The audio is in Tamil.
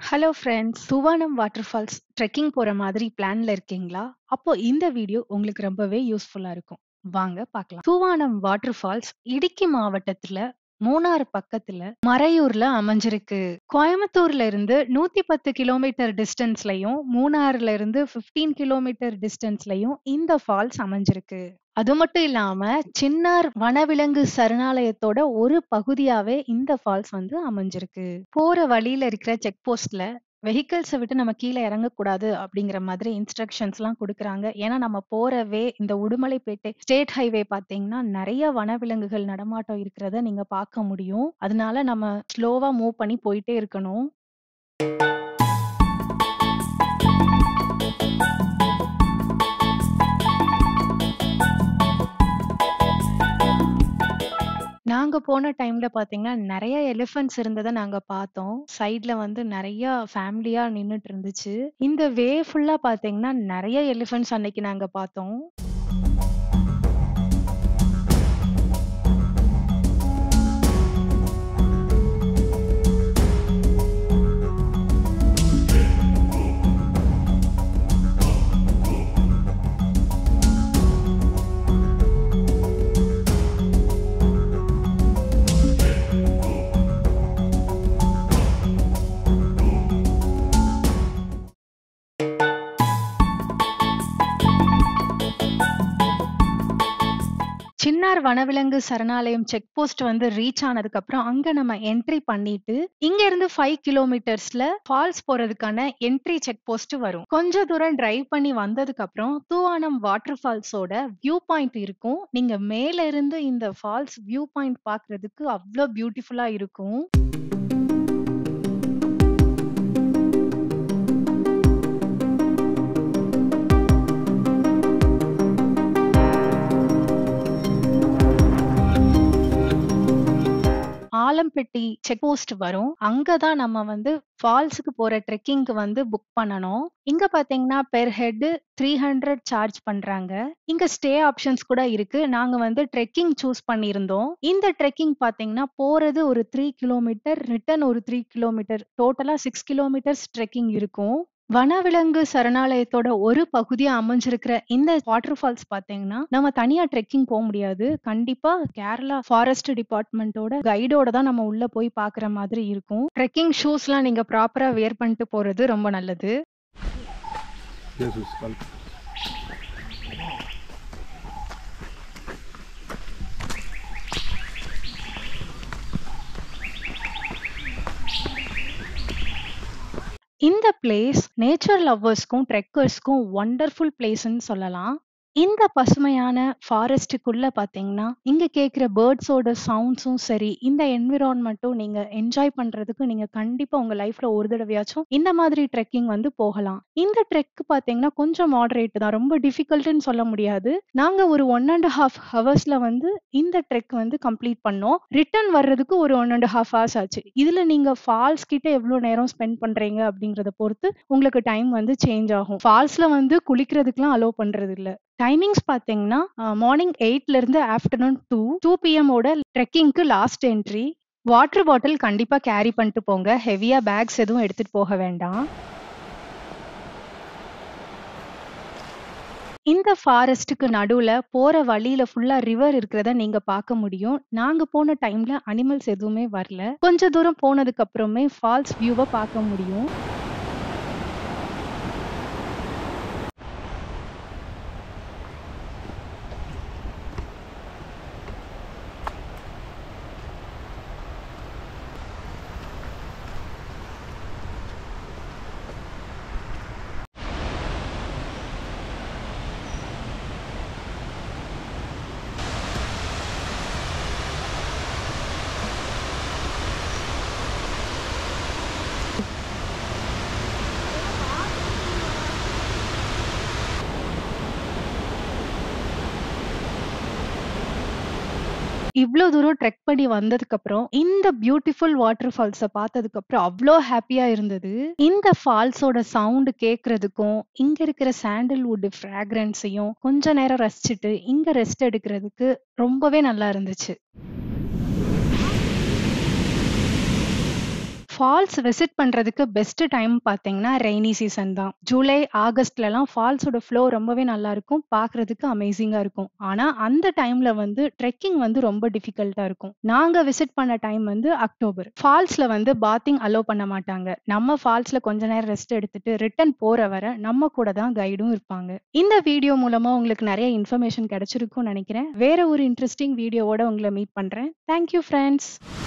Hello friends Thoovanam water falls trekking போற மாதிரி பிளான்ல இருக்கீங்களா அப்போ இந்த வீடியோ உங்களுக்கு ரொம்பவே யூஸ்ஃபுல்லா இருக்கும் வாங்க பார்க்கலாம் தூவானம் வாட்டர் ஃபால்ஸ் இடுக்கி மாவட்டத்துல மூணாறு பக்கத்துல மறையூர்ல அமைஞ்சிருக்கு கோயம்புத்தூர்ல இருந்து நூத்தி பத்து கிலோமீட்டர் டிஸ்டன்ஸ்லயும் மூணாறுல இருந்து 15 கிலோமீட்டர் டிஸ்டன்ஸ்லயும் இந்த ஃபால்ஸ் அமைஞ்சிருக்கு அது மட்டும் இல்லாம சின்னார் வனவிலங்கு சரணாலயத்தோட ஒரு பகுதியாவே இந்த ஃபால்ஸ் வந்து அமைஞ்சிருக்கு போற வழியில இருக்கிற செக் போஸ்ட்ல வெஹிக்கிள்ஸை விட்டு நம்ம கீழே இறங்கக்கூடாது அப்படிங்கிற மாதிரி இன்ஸ்ட்ரக்ஷன்ஸ் எல்லாம் கொடுக்குறாங்க ஏன்னா நம்ம போற வே இந்த உடுமலைப்பேட்டை ஸ்டேட் ஹைவே பாத்தீங்கன்னா நிறைய வனவிலங்குகள் நடமாட்டம் இருக்கிறத நீங்க பார்க்க முடியும் அதனால நம்ம ஸ்லோவா மூவ் பண்ணி போயிட்டே இருக்கணும் நாங்க போன டைம்ல பாத்தீங்கன்னா நிறைய எலிஃபென்ட்ஸ் இருந்ததை நாங்க பார்த்தோம் சைட்ல வந்து நிறைய ஃபேமிலியா நின்னுட்டு இருந்துச்சு இந்த வே ஃபுல்லா பாத்தீங்கன்னா நிறைய எலிஃபென்ட்ஸ் அன்னைக்கு நாங்க பார்த்தோம் சின்னார் வனவிலங்கு சரணாலயம் செக் போஸ்ட் வந்து ரீச் ஆனதுக்கு அப்புறம் அங்க நம்ம என்ட்ரி பண்ணிட்டு இங்க இருந்து ஃபைவ் கிலோமீட்டர்ஸ்ல ஃபால்ஸ் போறதுக்கான என்ட்ரி செக் போஸ்ட் வரும் கொஞ்ச தூரம் டிரைவ் பண்ணி வந்ததுக்கு அப்புறம் தூவானம் வாட்டர் ஃபால்ஸோட வியூ பாயிண்ட் இருக்கும் நீங்க மேல இருந்து இந்த ஃபால்ஸ் வியூ பாயிண்ட் பாக்குறதுக்கு அவ்வளோ பியூட்டிஃபுல்லா இருக்கும் ஆலம்பெட்டி செக் போஸ்ட் வரும் அங்கதான் நம்ம வந்து ஃபால்ஸுக்கு போற ட்ரெக்கிங்க்கு வந்து புக் பண்ணணும் இங்க பாத்தீங்கன்னா per head three hundred charge பண்றாங்க இங்க ஸ்டே ஆப்ஷன்ஸ் கூட இருக்கு நாங்க வந்து ட்ரெக்கிங் சூஸ் பண்ணியிருந்தோம் இந்த ட்ரெக்கிங் பாத்தீங்கன்னா போறது ஒரு த்ரீ கிலோமீட்டர் ரிட்டர்ன் ஒரு த்ரீ கிலோமீட்டர் டோட்டலா சிக்ஸ் கிலோமீட்டர்ஸ் ட்ரெக்கிங் இருக்கும் வனவிலங்கு சரணாலயத்தோட ஒரு பகுதியா அமைஞ்சிருக்கிற இந்த வாட்டர் ஃபால்ஸ் பாத்தீங்கன்னா நம்ம தனியா ட்ரெக்கிங் போக முடியாது கண்டிப்பா கேரளா ஃபாரஸ்ட் டிபார்ட்மெண்ட்டோட கைடோட தான் நம்ம உள்ள போய் பாக்குற மாதிரி இருக்கும் ட்ரெக்கிங் ஷூஸ் எல்லாம் நீங்க ப்ராப்பரா வேர் பண்ணிட்டு போறது ரொம்ப நல்லது Jesus, vale. இந்த பிளேஸ் நேச்சர் லவ்வர்ஸ்க்கும் ட்ரெக்கர்ஸ்க்கும் ஒண்டர்ஃபுல் பிளேஸ்ன்னு சொல்லலாம் இந்த பசுமையான ஃபாரஸ்ட்டுக்குள்ள பாத்தீங்கன்னா இங்க கேக்குற பேர்ட்ஸோட சவுண்ட்ஸும் சரி இந்த என்விரான்மெண்ட்டும் நீங்க என்ஜாய் பண்றதுக்கு நீங்க கண்டிப்பா உங்க லைஃப்ல ஒரு தடவையாச்சும் இந்த மாதிரி ட்ரெக்கிங் வந்து போகலாம் இந்த ட்ரெக் பாத்தீங்கன்னா கொஞ்சம் மாடரேட் தான் ரொம்ப டிஃபிகல்ட்னு சொல்ல முடியாது நாங்க ஒரு ஒன் அண்ட் ஹாஃப் ஹவர்ஸ்ல வந்து இந்த ட்ரெக் வந்து கம்ப்ளீட் பண்ணோம் ரிட்டர்ன் வர்றதுக்கு ஒரு ஒன் அண்ட் ஹாஃப் ஹவர்ஸ் ஆச்சு இதுல நீங்க ஃபால்ஸ் கிட்ட எவ்வளவு நேரம் ஸ்பெண்ட் பண்றீங்க அப்படிங்கறத பொறுத்து உங்களுக்கு டைம் வந்து சேஞ்ச் ஆகும் ஃபால்ஸ்ல வந்து குளிக்கிறதுக்குலாம் அலோவ் பண்றது இல்ல டைமிங்ஸ் பாத்தீங்கன்னா மார்னிங் எயிட்ல இருந்து ஆஃப்டர்நூன் டூ டூ பிஎம் ஓட ட்ரெக்கிங்க்கு லாஸ்ட் என்ட்ரி வாட்டர் பாட்டில் கண்டிப்பா கேரி பண்ணிட்டு போங்க ஹெவியா பேக்ஸ் எதுவும் எடுத்துட்டு போக வேண்டாம் இந்த ஃபாரஸ்ட்டுக்கு நடுவுல போற வழியில ஃபுல்லா ரிவர் இருக்கிறத நீங்க பார்க்க முடியும் நாங்க போன டைம்ல அனிமல்ஸ் எதுவுமே வரல கொஞ்ச தூரம் போனதுக்கு அப்புறமே ஃபால்ஸ் வியூவை பார்க்க முடியும் இவ்ளோ தூரம் ட்ரெக் பண்ணி வந்ததுக்கு அப்புறம் இந்த பியூட்டிஃபுல் வாட்டர் ஃபால்ஸ பார்த்ததுக்கு அப்புறம் அவ்ளோ ஹாப்பியா இருந்தது இந்த ஃபால்ஸோட சவுண்ட் கேக்குறதுக்கும் இங்க இருக்கிற சாண்டல்வுட் ஃப்ராக்ரன்ஸையும் கொஞ்ச நேரம் ரசிச்சுட்டு இங்க ரெஸ்ட் எடுக்கிறதுக்கு ரொம்பவே நல்லா இருந்துச்சு ஃபால்ஸ் விசிட் பண்றதுக்கு பெஸ்ட் டைம் பார்த்தீங்கன்னா ரெய்னி சீசன் தான். ஜூலை, ஆகஸ்ட்லலாம் ஃபால்ஸோட ஃப்ளோ ரொம்பவே நல்லா இருக்கும். பார்க்கறதுக்கு அமேசிங்கா இருக்கும். ஆனா அந்த டைம்ல வந்து ட்ரெக்கிங் வந்து ரொம்ப டிஃபிகல்ட்டா இருக்கும். நாங்க விசிட் பண்ண டைம் வந்து அக்டோபர். ஃபால்ஸ்ல வந்து பாத்திங் அலோ பண்ண மாட்டாங்க. நம்ம ஃபால்ஸ்ல கொஞ்ச நேரம் ரெஸ்ட் எடுத்துட்டு ரிட்டர்ன் போற வர நம்ம கூட தான் கைடும் இருப்பாங்க. இந்த வீடியோ மூலமா உங்களுக்கு நெறைய இன்ஃபர்மேஷன் கிடைச்சிருக்கும்னு நெனைக்கிறேன். வேற ஒரு இன்ட்ரஸ்டிங் வீடியோவோட உங்கள மீட் பண்றேன். Thank you friends.